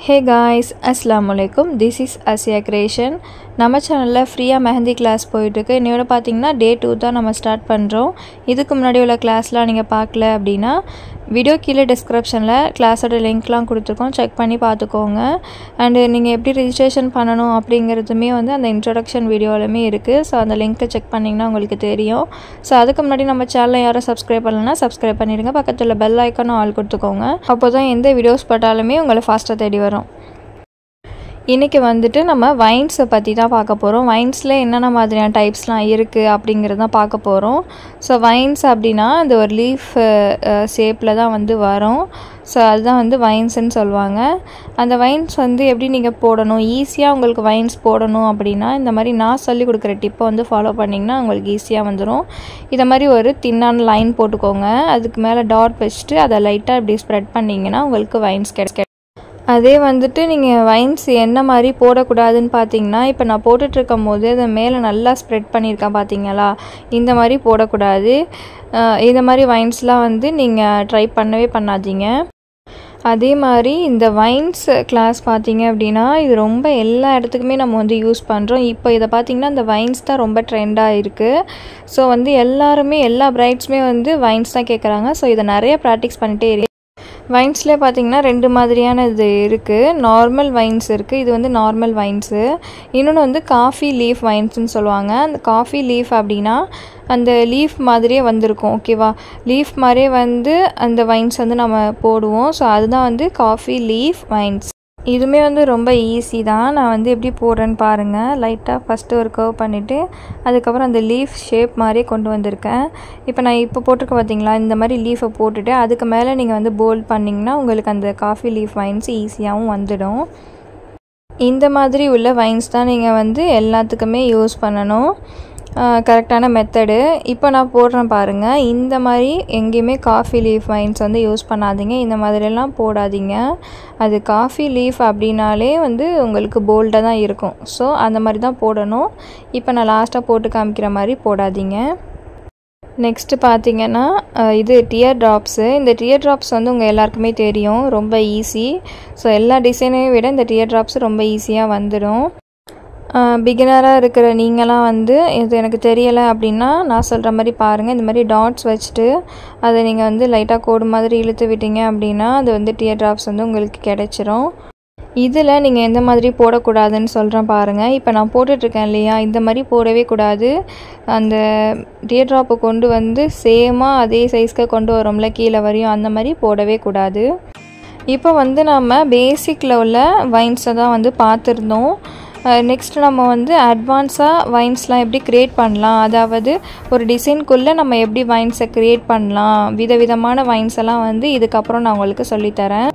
hey guys அஸ்லாம் வலைக்கும் this is Asiya creation நம்ம சேனலில் ஃப்ரீயாக மெஹந்தி கிளாஸ் போயிட்டுருக்கு இன்னையோட பார்த்தீங்கன்னா டே டூ தான் நம்ம ஸ்டார்ட் பண்ணுறோம் இதுக்கு முன்னாடி உள்ள கிளாஸ்லாம் நீங்கள் பார்க்கல அப்படின்னா வீடியோ கீழே டிஸ்கிரிப்ஷனில் கிளாஸோட லிங்க்லாம் கொடுத்துருக்கோம் செக் பண்ணி பார்த்துக்கோங்க அண்டு நீங்கள் எப்படி ரிஜிஸ்ட்ரேஷன் பண்ணணும் அப்படிங்கிறதுமே வந்து அந்த இன்ட்ரடக்ஷன் வீடியோவிலுமே இருக்குது ஸோ அந்த லிங்க்கை செக் பண்ணிங்கன்னா உங்களுக்கு தெரியும் ஸோ அதுக்கு முன்னாடி நம்ம சேனலை யாரும் சப்ஸ்கிரைப் பண்ணலன்னா சப்ஸ்கிரைப் பண்ணிடுங்க பக்கத்தில் பெல் ஐக்கானும் ஆல் கொடுத்துக்கோங்க அப்போ தான் எந்த வீடியோஸ் போட்டாலுமே உங்களை ஃபாஸ்ட்டாக தேடி வரும் இன்றைக்கி வந்துட்டு நம்ம வைன்ஸை பற்றி தான் பார்க்க போகிறோம் வைன்ஸில் என்னென்ன மாதிரியான டைப்ஸ்லாம் இருக்குது அப்படிங்கிறது தான் பார்க்க போகிறோம் ஸோ வைன்ஸ் அப்படின்னா இந்த ஒரு லீஃப் ஷேப்பில் தான் வந்து வரும் ஸோ அதுதான் வந்து வைன்ஸ்ன்னு சொல்லுவாங்க அந்த வைன்ஸ் வந்து எப்படி நீங்கள் போடணும் ஈஸியாக உங்களுக்கு வைன்ஸ் போடணும் அப்படின்னா இந்த மாதிரி நான் சொல்லி கொடுக்குற டிப்பை வந்து ஃபாலோ பண்ணிங்கன்னா உங்களுக்கு ஈஸியாக வந்துடும் இதை மாதிரி ஒரு தின்னான லைன் போட்டுக்கோங்க அதுக்கு மேலே டாட் வச்சுட்டு அதை லைட்டாக இப்படி ஸ்ப்ரெட் பண்ணிங்கன்னா உங்களுக்கு வைன்ஸ் கிடைக்க அதே வந்துட்டு நீங்கள் வைன்ஸ் என்ன மாதிரி போடக்கூடாதுன்னு பார்த்தீங்கன்னா இப்போ நான் போட்டுட்ருக்கும் போது அதை மேலே நல்லா ஸ்ப்ரெட் பண்ணியிருக்கேன் பார்த்தீங்களா இந்த மாதிரி போடக்கூடாது இந்த மாதிரி வைன்ஸ்லாம் வந்து நீங்கள் ட்ரை பண்ணவே பண்ணாதீங்க அதே மாதிரி இந்த வைன்ஸ் கிளாஸ் பார்த்தீங்க அப்படின்னா இது ரொம்ப எல்லா இடத்துக்குமே நம்ம வந்து யூஸ் பண்ணுறோம் இப்போ இதை பார்த்திங்கன்னா இந்த வைன்ஸ் தான் ரொம்ப ட்ரெண்டாக இருக்குது ஸோ வந்து எல்லாருமே எல்லா பிரைட்ஸுமே வந்து வைன்ஸ் தான் கேட்குறாங்க ஸோ இதை நிறைய ப்ராக்டிஸ் பண்ணிகிட்டே இருக்கு வைன்ஸ்லேயே பார்த்தீங்கன்னா ரெண்டு மாதிரியான இது இருக்குது நார்மல் வைன்ஸ் இருக்குது இது வந்து நார்மல் வைன்ஸு இன்னொன்று வந்து காஃபி லீஃப் வைன்ஸ்னு சொல்லுவாங்க அந்த காஃபி லீஃப் அப்படின்னா அந்த லீஃப் மாதிரியே வந்திருக்கும் ஓகேவா லீஃப் மாதிரியே வந்து அந்த வைன்ஸ் வந்து நம்ம போடுவோம் ஸோ அதுதான் வந்து காஃபி லீஃப் வைன்ஸ் இதுவுமே வந்து ரொம்ப ஈஸி தான் நான் வந்து எப்படி போடுறேன்னு பாருங்கள் லைட்டாக ஃபஸ்ட்டு ஒரு கர்வ் பண்ணிவிட்டு அதுக்கப்புறம் அந்த லீஃப் ஷேப் மாதிரியே கொண்டு வந்திருக்கேன் இப்போ நான் இப்போ போட்டிருக்க பார்த்தீங்களா இந்த மாதிரி லீஃபை போட்டுட்டு அதுக்கு மேலே நீங்கள் வந்து போல்ட் பண்ணிங்கன்னா உங்களுக்கு அந்த காஃபி லீஃப் வைன்ஸ் ஈஸியாகவும் வந்துடும் இந்த மாதிரி உள்ள வைன்ஸ் தான் நீங்கள் வந்து எல்லாத்துக்குமே யூஸ் பண்ணணும் கரெக்டான மெத்தடு இப்போ நான் போடுறேன் பாருங்கள் இந்த மாதிரி எங்கேயுமே காஃபி லீஃப் வைன்ஸ் வந்து யூஸ் பண்ணாதீங்க இந்த மாதிரிலாம் போடாதீங்க அது காஃபி லீஃப் அப்படின்னாலே வந்து உங்களுக்கு போல்டாக தான் இருக்கும் ஸோ அந்த மாதிரி தான் போடணும் இப்போ நான் லாஸ்ட்டாக போட்டு காமிக்கிற மாதிரி போடாதீங்க நெக்ஸ்ட்டு பார்த்தீங்கன்னா இது டியர் ட்ராப்ஸு இந்த டியர் ட்ராப்ஸ் வந்து உங்கள் எல்லாருக்குமே தெரியும் ரொம்ப ஈஸி ஸோ எல்லா டிசைனையும் விட இந்த டியர் ட்ராப்ஸ் ரொம்ப ஈஸியாக வந்துடும் பிகினராக இருக்கிற நீங்களாம் வந்து இது எனக்கு தெரியலை அப்படின்னா நான் சொல்கிற மாதிரி பாருங்கள் இந்த மாதிரி டாட்ஸ் வச்சுட்டு அதை நீங்கள் வந்து லைட்டாக கோடு மாதிரி இழுத்து விட்டீங்க அப்படின்னா அது வந்து டியர் ட்ராப்ஸ் வந்து உங்களுக்கு கிடைச்சிரும் இதில் நீங்கள் எந்த மாதிரி போடக்கூடாதுன்னு சொல்கிறேன் பாருங்கள் இப்போ நான் போட்டுட்ருக்கேன் இல்லையா இந்த மாதிரி போடவே கூடாது அந்த டியர் ட்ராப்பை கொண்டு வந்து சேமாக அதே சைஸ்க்கு கொண்டு வரோம்ல கீழே வரையும் அந்த மாதிரி போடவே கூடாது இப்போ வந்து நம்ம பேசிக்கில் உள்ள வைன்ஸை தான் வந்து பார்த்துருந்தோம் நெக்ஸ்ட் நம்ம வந்து அட்வான்ஸாக வைன்ஸ்லாம் எப்படி க்ரியேட் பண்ணலாம் அதாவது ஒரு டிசைன்குள்ளே நம்ம எப்படி வைன்ஸை க்ரியேட் பண்ணலாம் விதவிதமான வைன்ஸ் எல்லாம் வந்து இதுக்கப்புறம் நான் உங்களுக்கு சொல்லித்தரேன்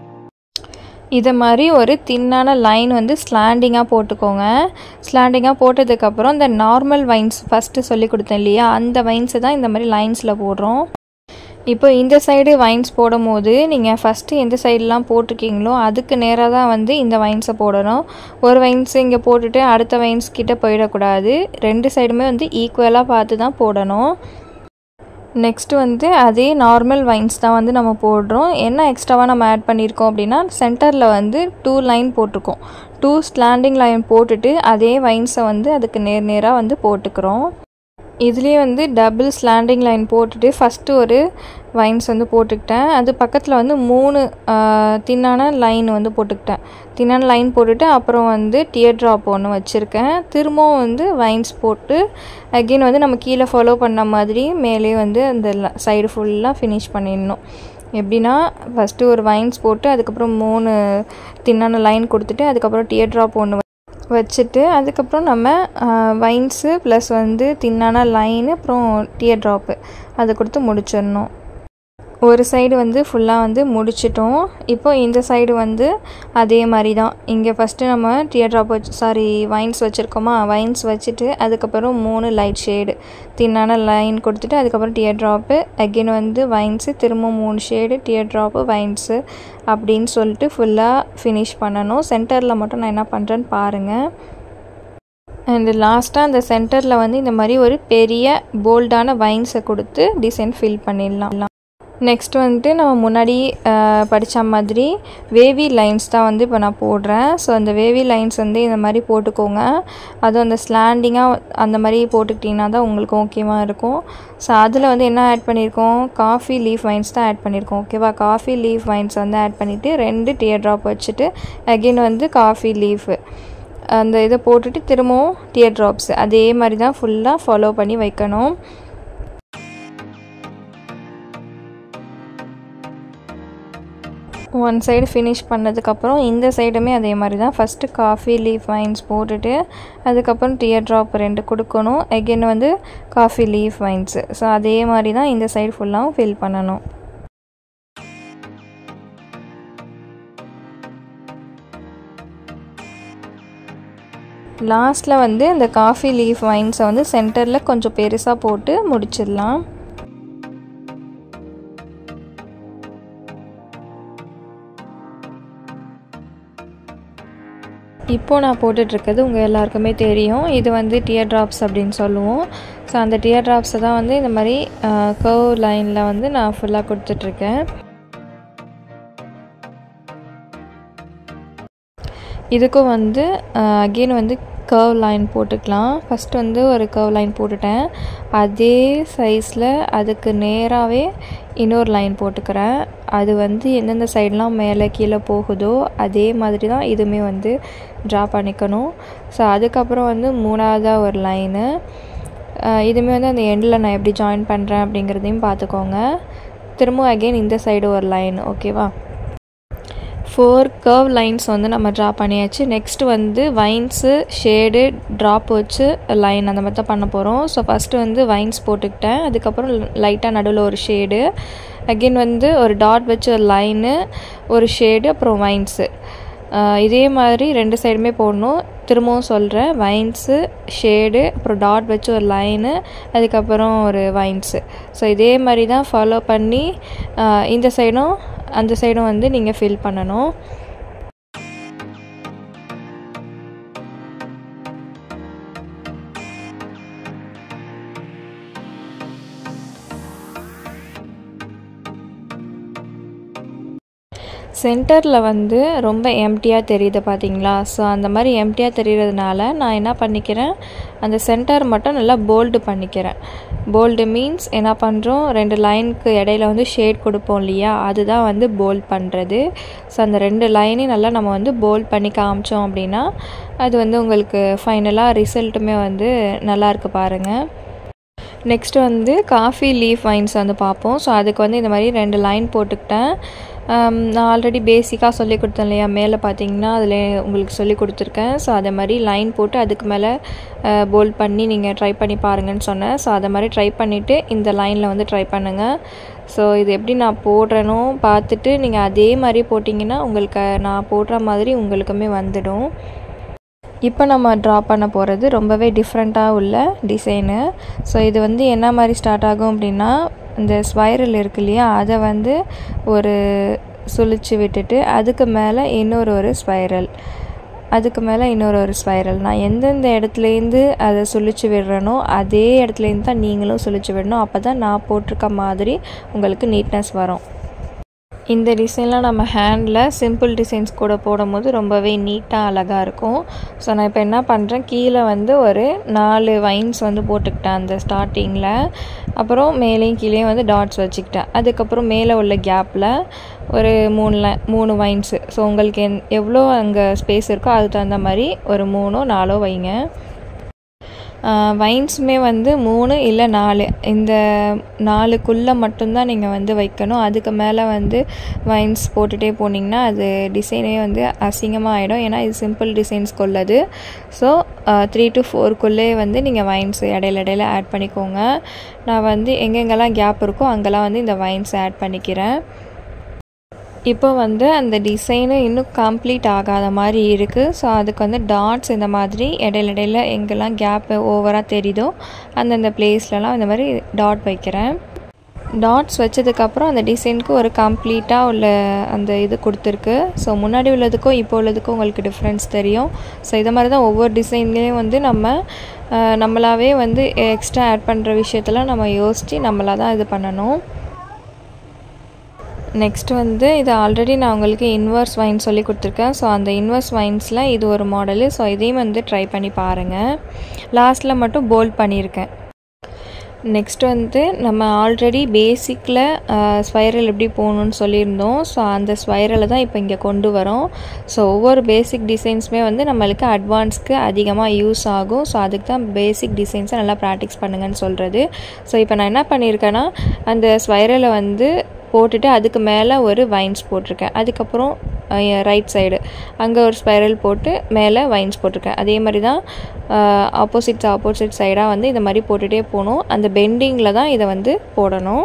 இதை மாதிரி ஒரு தின்னான லைன் வந்து ஸ்லாண்டிங்காக போட்டுக்கோங்க ஸ்லாண்டிங்காக போட்டதுக்கப்புறம் இந்த நார்மல் வைன்ஸ் ஃபஸ்ட்டு சொல்லி கொடுத்தேன் இல்லையா அந்த வைன்ஸை தான் இந்த மாதிரி லைன்ஸில் போடுறோம் இப்போ இந்த சைடு வைன்ஸ் போடும் போது நீங்கள் ஃபஸ்ட்டு எந்த சைடெலாம் போட்டிருக்கீங்களோ அதுக்கு நேராக தான் வந்து இந்த வைன்ஸை போடணும் ஒரு வைன்ஸ் இங்கே போட்டுட்டு அடுத்த வைன்ஸ் கிட்டே போயிடக்கூடாது ரெண்டு சைடுமே வந்து ஈக்குவலாக பார்த்து தான் போடணும் நெக்ஸ்ட்டு வந்து அதே நார்மல் வைன்ஸ் தான் வந்து நம்ம போடுறோம் என்ன எக்ஸ்ட்ராவாக நம்ம ஆட் பண்ணியிருக்கோம் அப்படின்னா சென்டரில் வந்து டூ லைன் போட்டிருக்கோம் டூ ஸ்லாண்டிங் லைன் போட்டுட்டு அதே வைன்ஸை வந்து அதுக்கு நேர் நேராக வந்து போட்டுக்கிறோம் இதுலேயே வந்து டபுள் ஸ்லாண்டிங் லைன் போட்டுட்டு ஃபஸ்ட்டு ஒரு வைன்ஸ் வந்து போட்டுக்கிட்டேன் அது பக்கத்தில் வந்து மூணு தின்னான லைன் வந்து போட்டுக்கிட்டேன் தின்னான லைன் போட்டுட்டு அப்புறம் வந்து டியர் ட்ராப் ஒன்று வச்சுருக்கேன் திரும்பவும் வந்து வைன்ஸ் போட்டு அகெயின் வந்து நம்ம கீழே ஃபாலோ பண்ண மாதிரி மேலே வந்து அந்த சைடு ஃபுல்லாக ஃபினிஷ் பண்ணிடணும் எப்படின்னா ஃபஸ்ட்டு ஒரு வைன்ஸ் போட்டு அதுக்கப்புறம் மூணு தின்னான லைன் கொடுத்துட்டு அதுக்கப்புறம் டியர் ட்ராப் ஒன்று வச்சுட்டு அதுக்கப்புறம் நம்ம வைன்ஸு ப்ளஸ் வந்து தின்னான லைனு அப்புறம் டியர் ட்ராப்பு அதை கொடுத்து முடிச்சிடணும் ஒரு சைடு வந்து ஃபுல்லாக வந்து முடிச்சிட்டோம் இப்போ இந்த சைடு வந்து அதே மாதிரி தான் இங்கே ஃபஸ்ட்டு நம்ம டியர் ட்ராப் வச்சு சாரி வைன்ஸ் வச்சுருக்கோமா வைன்ஸ் வச்சுட்டு அதுக்கப்புறம் மூணு லைட் ஷேடு தின்னான லைன் கொடுத்துட்டு அதுக்கப்புறம் டியர் ட்ராப்பு அகெயின் வந்து வைன்ஸு திரும்ப மூணு ஷேடு டியர் ட்ராப்பு வைன்ஸு அப்படின்னு சொல்லிட்டு ஃபுல்லாக ஃபினிஷ் பண்ணணும் சென்டரில் மட்டும் நான் என்ன பண்ணுறேன்னு பாருங்கள் அண்டு லாஸ்ட்டாக அந்த சென்டரில் வந்து இந்த மாதிரி ஒரு பெரிய போல்டான வைன்ஸை கொடுத்து டிசைன் ஃபில் பண்ணிடலாம் நெக்ஸ்ட் வந்துட்டு நம்ம முன்னாடி படித்த மாதிரி வேவி லைன்ஸ் தான் வந்து இப்போ நான் போடுறேன் ஸோ அந்த வேவி லைன்ஸ் வந்து இந்த மாதிரி போட்டுக்கோங்க அதுவும் அந்த ஸ்லாண்டிங்காக அந்த மாதிரி போட்டுக்கிட்டிங்கன்னா தான் உங்களுக்கு ஓகேவாக இருக்கும் ஸோ அதில் வந்து என்ன ஆட் பண்ணியிருக்கோம் காஃபி லீஃப் வைன்ஸ் தான் ஆட் பண்ணியிருக்கோம் ஓகேவா காஃபி லீஃப் வைன்ஸ் வந்து ஆட் பண்ணிவிட்டு ரெண்டு டியர் ட்ராப் வச்சுட்டு அகெயின் வந்து காஃபி லீஃபு அந்த இதை போட்டுட்டு திரும்பவும் டியர் ட்ராப்ஸ் அதே மாதிரி தான் ஃபுல்லாக ஃபாலோ பண்ணி வைக்கணும் ஒன் சைடு ஃபினிஷ் பண்ணதுக்கப்புறம் இந்த சைடுமே அதே மாதிரி தான் ஃபஸ்ட்டு காஃபி லீஃப் வைன்ஸ் போட்டுட்டு அதுக்கப்புறம் டியர் ட்ராப் ரெண்டு கொடுக்கணும் எகெயின் வந்து காஃபி லீஃப் வைன்ஸு ஸோ அதே மாதிரி தான் இந்த சைடு ஃபுல்லாகவும் ஃபில் பண்ணணும் லாஸ்ட்டில் வந்து இந்த காஃபி லீஃப் வைன்ஸை வந்து சென்டரில் கொஞ்சம் பெருசாக போட்டு முடிச்சிடலாம் இப்போது நான் போட்டுட்ருக்கிறது உங்கள் எல்லாருக்குமே தெரியும் இது வந்து டியர் ட்ராப்ஸ் அப்படின்னு சொல்லுவோம் ஸோ அந்த டியர் ட்ராப்ஸை தான் வந்து இந்த மாதிரி கர்வ் லைனில் வந்து நான் ஃபுல்லாக கொடுத்துட்ருக்கேன் இதுக்கும் வந்து அகெயின் வந்து கர்வ் லைன் போட்டுக்கலாம் ஃபஸ்ட் வந்து ஒரு கர்வ் லைன் போட்டுட்டேன் அதே சைஸில் அதுக்கு நேராகவே இன்னொரு லைன் போட்டுக்கிறேன் அது வந்து எந்தெந்த சைட்லாம் மேலே கீழே போகுதோ அதே மாதிரி தான் இதுவுமே வந்து ட்ரா பண்ணிக்கணும் ஸோ அதுக்கப்புறம் வந்து மூணாவதாக ஒரு லைனு இதுவுமே வந்து அந்த எண்டில் நான் எப்படி ஜாயின் பண்ணுறேன் அப்படிங்கிறதையும் பார்த்துக்கோங்க திரும்ப அகெயின் இந்த சைடு ஒரு லைன் ஓகேவா ஃபோர் கர்வ் லைன்ஸ் வந்து நம்ம ட்ரா பண்ணியாச்சு நெக்ஸ்ட் வந்து வைன்ஸு ஷேடு ட்ராப் வச்சு லைன் அந்த மாதிரி தான் பண்ண போகிறோம் ஸோ ஃபஸ்ட்டு வந்து வைன்ஸ் போட்டுக்கிட்டேன் அதுக்கப்புறம் லைட்டாக நடுவில் ஒரு ஷேடு அகெயின் வந்து ஒரு டாட் வச்சு ஒரு லைனு ஒரு ஷேடு அப்புறம் வைன்ஸு இதே மாதிரி ரெண்டு சைடுமே போடணும் திரும்பவும் சொல்கிறேன் வைன்ஸு ஷேடு அப்புறம் டாட் வச்சு ஒரு லைனு அதுக்கப்புறம் ஒரு வைன்ஸு ஸோ இதே மாதிரி தான் ஃபாலோ பண்ணி இந்த சைடும் அந்த சைடும் வந்து நீங்கள் ஃபில் பண்ணணும் சென்டரில் வந்து ரொம்ப எம்டியாக தெரியுது பார்த்தீங்களா ஸோ அந்த மாதிரி எம்டியாக தெரிகிறதுனால நான் என்ன பண்ணிக்கிறேன் அந்த சென்டர் மட்டும் நல்லா போல்டு பண்ணிக்கிறேன் போல்டு மீன்ஸ் என்ன பண்ணுறோம் ரெண்டு லைனுக்கு இடையில வந்து ஷேட் கொடுப்போம் இல்லையா அதுதான் வந்து போல்ட் பண்ணுறது ஸோ அந்த ரெண்டு லைனையும் நல்லா நம்ம வந்து போல்ட் பண்ணி காமிச்சோம் அப்படின்னா அது வந்து உங்களுக்கு ஃபைனலாக ரிசல்ட்டுமே வந்து நல்லாயிருக்கு பாருங்கள் நெக்ஸ்ட் வந்து காஃபி லீஃப் வைன்ஸ் வந்து பார்ப்போம் ஸோ அதுக்கு வந்து இந்த மாதிரி ரெண்டு லைன் போட்டுக்கிட்டேன் நான் ஆல்ரெடி பேசிக்காக சொல்லி கொடுத்தேன் இல்லையா மேலே பார்த்தீங்கன்னா அதில் உங்களுக்கு சொல்லி கொடுத்துருக்கேன் ஸோ அதே மாதிரி லைன் போட்டு அதுக்கு மேலே போல்ட் பண்ணி நீங்கள் ட்ரை பண்ணி பாருங்கன்னு சொன்னேன் ஸோ அதை மாதிரி ட்ரை பண்ணிவிட்டு இந்த லைனில் வந்து ட்ரை பண்ணுங்கள் ஸோ இது எப்படி நான் போடுறேனோ பார்த்துட்டு நீங்கள் அதே மாதிரி போட்டிங்கன்னா உங்களுக்கு நான் போடுற மாதிரி உங்களுக்குமே வந்துடும் இப்போ நம்ம ட்ரா பண்ண போகிறது ரொம்பவே டிஃப்ரெண்ட்டாக உள்ள டிசைனு ஸோ இது வந்து என்ன மாதிரி ஸ்டார்ட் ஆகும் அப்படின்னா இந்த ஸ்வைரல் இருக்கு இல்லையா அதை வந்து ஒரு சுழிச்சு விட்டுட்டு அதுக்கு மேலே இன்னொரு ஒரு ஸ்வைரல் அதுக்கு மேலே இன்னொரு ஒரு ஸ்வைரல் நான் எந்தெந்த இடத்துலேருந்து அதை சுழிச்சு விடுறேனோ அதே இடத்துலேருந்து தான் நீங்களும் சுழிச்சு விடணும் அப்போ தான் நான் போட்டிருக்க மாதிரி உங்களுக்கு நீட்னஸ் வரும் இந்த டிசைன்லாம் நம்ம ஹேண்டில் சிம்பிள் டிசைன்ஸ் கூட போடும்போது ரொம்பவே நீட்டாக அழகாக இருக்கும் ஸோ நான் இப்போ என்ன பண்ணுறேன் கீழே வந்து ஒரு நாலு வைன்ஸ் வந்து போட்டுக்கிட்டேன் அந்த ஸ்டார்டிங்கில் அப்புறம் மேலேயும் கீழேயும் வந்து டாட்ஸ் வச்சுக்கிட்டேன் அதுக்கப்புறம் மேலே உள்ள கேப்பில் ஒரு மூணு மூணு வைன்ஸு ஸோ உங்களுக்கு எந் எவ்வளோ அங்கே ஸ்பேஸ் இருக்கோ அதுக்கு தகுந்த மாதிரி ஒரு மூணோ நாலோ வைங்க வைன்ஸுமே வந்து மூணு இல்லை நாலு இந்த நாலுக்குள்ளே மட்டும்தான் நீங்கள் வந்து வைக்கணும் அதுக்கு மேலே வந்து வைன்ஸ் போட்டுகிட்டே போனீங்கன்னா அது டிசைனே வந்து அசிங்கமாக ஆகிடும் ஏன்னா இது சிம்பிள் டிசைன்ஸ்க்கு உள்ளது ஸோ த்ரீ டு ஃபோர்க்குள்ளே வந்து நீங்கள் வைன்ஸ் இடையில இடையில ஆட் பண்ணிக்கோங்க நான் வந்து எங்கெங்கெல்லாம் கேப் இருக்கோ அங்கெல்லாம் வந்து இந்த வைன்ஸ் ஆட் பண்ணிக்கிறேன் இப்போ வந்து அந்த டிசைனு இன்னும் கம்ப்ளீட் ஆகாத மாதிரி இருக்குது ஸோ அதுக்கு வந்து டாட்ஸ் இந்த மாதிரி இடையில இடையில எங்கெல்லாம் கேப் ஓவராக தெரியுதோ அந்தந்த பிளேஸ்லலாம் இந்த மாதிரி டாட் வைக்கிறேன் டாட்ஸ் வச்சதுக்கப்புறம் அந்த டிசைனுக்கு ஒரு கம்ப்ளீட்டாக உள்ள அந்த இது கொடுத்துருக்கு ஸோ முன்னாடி உள்ளதுக்கும் இப்போ உள்ளதுக்கும் உங்களுக்கு டிஃப்ரென்ஸ் தெரியும் ஸோ இதை மாதிரி தான் ஒவ்வொரு டிசைன்லேயும் வந்து நம்ம நம்மளாவே வந்து எக்ஸ்ட்ரா ஆட் பண்ணுற விஷயத்தெல்லாம் நம்ம யோசித்து நம்மளாக தான் இது பண்ணணும் நெக்ஸ்ட் வந்து இது ஆல்ரெடி நான் உங்களுக்கு இன்வர்ஸ் வைன் சொல்லி கொடுத்துருக்கேன் ஸோ அந்த இன்வர்ஸ் வைன்ஸில் இது ஒரு மாடலு ஸோ இதையும் வந்து ட்ரை பண்ணி பாருங்கள் லாஸ்ட்டில் மட்டும் போல்ட் பண்ணியிருக்கேன் நெக்ஸ்ட் வந்து நம்ம ஆல்ரெடி பேசிக்கில் ஸ்வைரல் எப்படி போகணுன்னு சொல்லியிருந்தோம் ஸோ அந்த ஸ்வைரலை தான் இப்போ இங்கே கொண்டு வரோம் ஸோ ஒவ்வொரு பேசிக் டிசைன்ஸுமே வந்து நம்மளுக்கு அட்வான்ஸ்க்கு அதிகமாக யூஸ் ஆகும் ஸோ அதுக்கு தான் பேசிக் டிசைன்ஸை நல்லா ப்ராக்டிஸ் பண்ணுங்கன்னு சொல்கிறது ஸோ இப்போ நான் என்ன பண்ணியிருக்கேன்னா அந்த ஸ்வைரலை வந்து போட்டுட்டு அதுக்கு மேலே ஒரு வைன்ஸ் போட்டிருக்கேன் அதுக்கப்புறம் ரைட் சைடு அங்கே ஒரு ஸ்பைரல் போட்டு மேலே வைன்ஸ் போட்டிருக்கேன் அதே மாதிரி தான் ஆப்போசிட் ஆப்போசிட் சைடாக வந்து இந்த மாதிரி போட்டுகிட்டே போகணும் அந்த பெண்டிங்கில் தான் இதை வந்து போடணும்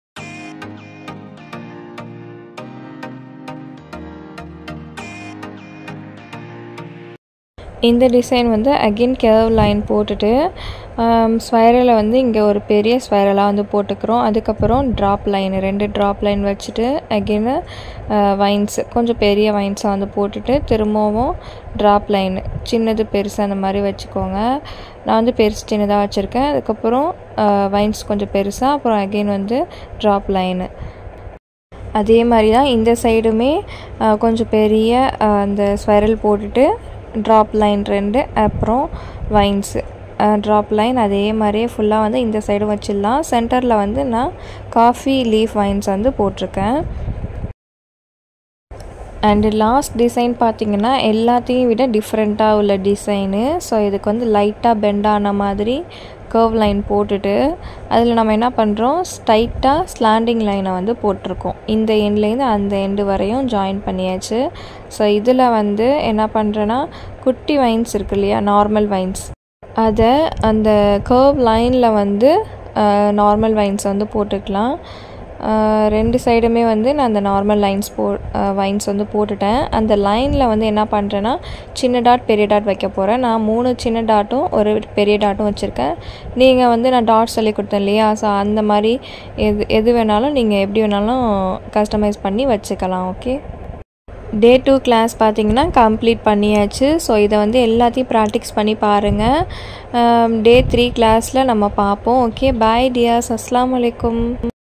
இந்த டிசைன் வந்து அகெயின் கெர்வ் லைன் போட்டுட்டு ஸ்வைரலை வந்து இங்கே ஒரு பெரிய ஸ்வைரலாக வந்து போட்டுக்கிறோம் அதுக்கப்புறம் ட்ராப் லைன் ரெண்டு ட்ராப் லைன் வச்சுட்டு அகெயின் வைன்ஸ் கொஞ்சம் பெரிய வைன்ஸாக வந்து போட்டுட்டு திரும்பவும் ட்ராப் லைன் சின்னது பெருசு அந்த மாதிரி வச்சுக்கோங்க நான் வந்து பெருசு சின்னதாக வச்சுருக்கேன் அதுக்கப்புறம் வைன்ஸ் கொஞ்சம் பெருசாக அப்புறம் அகெயின் வந்து ட்ராப் லைனு அதே மாதிரி தான் இந்த சைடுமே கொஞ்சம் பெரிய அந்த ஸ்வைரல் போட்டுட்டு ட்ராப் லைன் ரெண்டு அப்புறம் வைன்ஸு ட்ராப் லைன் அதே மாதிரியே ஃபுல்லாக வந்து இந்த சைடு வச்சிடலாம் சென்டரில் வந்து நான் காஃபி லீஃப் வைன்ஸ் வந்து போட்டிருக்கேன் அண்டு லாஸ்ட் டிசைன் பார்த்திங்கன்னா எல்லாத்தையும் விட டிஃப்ரெண்ட்டாக உள்ள டிசைனு ஸோ இதுக்கு வந்து லைட்டாக பெண்ட் ஆன மாதிரி கர்வ் லைன் போட்டுட்டு அதில் நம்ம என்ன பண்ணுறோம் ஸ்ட்ரைட்டாக ஸ்லாண்டிங் லைனை வந்து போட்டிருக்கோம் இந்த எண்ட்லேருந்து அந்த எண்டு வரையும் ஜாயின் பண்ணியாச்சு ஸோ இதில் வந்து என்ன பண்ணுறேன்னா குட்டி வைன்ஸ் இருக்கு இல்லையா நார்மல் வைன்ஸ் அதை அந்த கர்வ் லைனில் வந்து நார்மல் வைன்ஸ் வந்து போட்டுக்கலாம் ரெண்டு சைடுமே வந்து நான் அந்த நார்மல் லைன்ஸ் போ வைன்ஸ் வந்து போட்டுட்டேன் அந்த லைனில் வந்து என்ன பண்ணுறேன்னா சின்ன டாட் பெரிய டாட் வைக்க போகிறேன் நான் மூணு சின்ன டாட்டும் ஒரு பெரிய டாட்டும் வச்சுருக்கேன் நீங்கள் வந்து நான் டாட் சொல்லி கொடுத்தேன் இல்லையா ஸோ அந்த மாதிரி எது எது வேணாலும் நீங்கள் எப்படி வேணாலும் கஸ்டமைஸ் பண்ணி வச்சுக்கலாம் ஓகே டே டூ கிளாஸ் பார்த்தீங்கன்னா கம்ப்ளீட் பண்ணியாச்சு ஸோ இதை வந்து எல்லாத்தையும் ப்ராக்டிக்ஸ் பண்ணி பாருங்கள் டே த்ரீ கிளாஸில் நம்ம பார்ப்போம் ஓகே பாய் டியாஸ் அஸ்லாம் வலைக்கும்